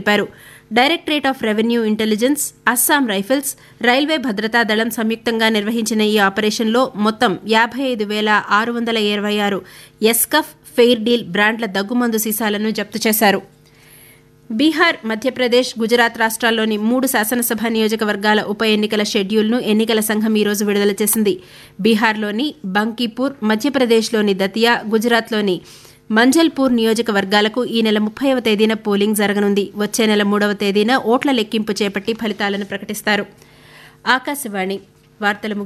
తెలిపారు directorate of revenue intelligence Assam rifles railway భద్రతా దళం సంయుక్తంగా నిర్వహించిన ఈ ఆపరేషన్లో మొత్తం యాభై ఐదు వేల ఆరు వందల ఇరవై ఆరు ఎస్కఫ్ ఫెయిర్ డీల్ బ్రాండ్ల దగ్గుమందు సీసాలను జప్తు చేశారు బీహార్ మధ్యప్రదేశ్ గుజరాత్ రాష్ట్రాల్లోని మూడు శాసనసభ నియోజకవర్గాల ఉప ఎన్నికల షెడ్యూల్ను ఎన్నికల సంఘం ఈ రోజు విడుదల చేసింది బీహార్లోని బంకీపూర్ మధ్యప్రదేశ్లోని దతియా గుజరాత్లోని మంజల్పూర్ నియోజకవర్గాలకు ఈ నెల ముప్పైవ తేదీన పోలింగ్ జరగనుంది వచ్చే నెల మూడవ తేదీన ఓట్ల లెక్కింపు చేపట్టి ఫలితాలను ప్రకటిస్తారు ఆకాశవాణి వార్తలు